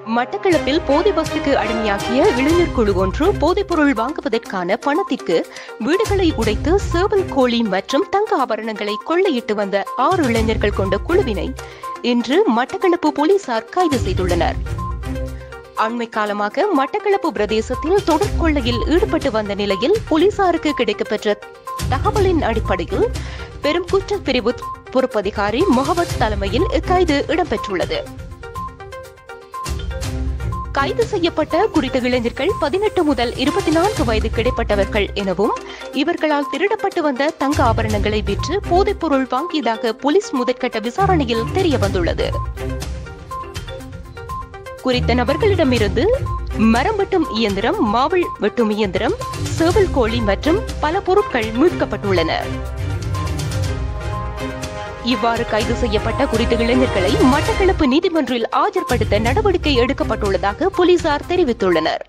மட்டக்களப்பில் போதை வஸ்துக்கு அடிமையாகிய இளைஞர் குழு ஒன்று போதைப்பொருள் வாங்குவதற்கான பணத்திற்கு வீடுகளை உடைத்து சேவல் கோழி மற்றும் தங்க ஆபரணங்களை கொள்ளையிட்டு வந்த ஆறு இளைஞர்கள் கொண்ட குழுவினை இன்று மட்டக்களப்பு போலீசார் கைது செய்துள்ளனர் அண்மை காலமாக மட்டக்களப்பு பிரதேசத்தில் தொடர் கொள்ளையில் ஈடுபட்டு வந்த நிலையில் போலீசாருக்கு கிடைக்கப்பெற்ற தகவலின் அடிப்படையில் பெரும் குற்றப்பிரிவு பொறுப்பதிகாரி முகமது தலைமையில் இக்கைது இடம்பெற்றுள்ளது கைது செய்யப்பட்ட குறித்த இளைஞர்கள் பதினெட்டு முதல் இருபத்தி நான்கு வயது கிடைப்பட்டவர்கள் எனவும் இவர்களால் திருடப்பட்டு வந்த தங்க ஆபரணங்களை விற்று போதைப்பொருள் வாங்கியதாக போலீஸ் முதற்கட்ட விசாரணையில் தெரிய வந்துள்ளது குறித்த நபர்களிடமிருந்து மரம் வெட்டும் இயந்திரம் மாவள் வெட்டும் இயந்திரம் சேவல் கோழி மற்றும் பல பொருட்கள் மீட்கப்பட்டுள்ளன இவ்வாறு கைது செய்யப்பட்ட குறித்த இளைஞர்களை மட்டக்களப்பு நீதிமன்றில் ஆஜர்படுத்த நடவடிக்கை எடுக்கப்பட்டுள்ளதாக போலீசார் தெரிவித்துள்ளனர்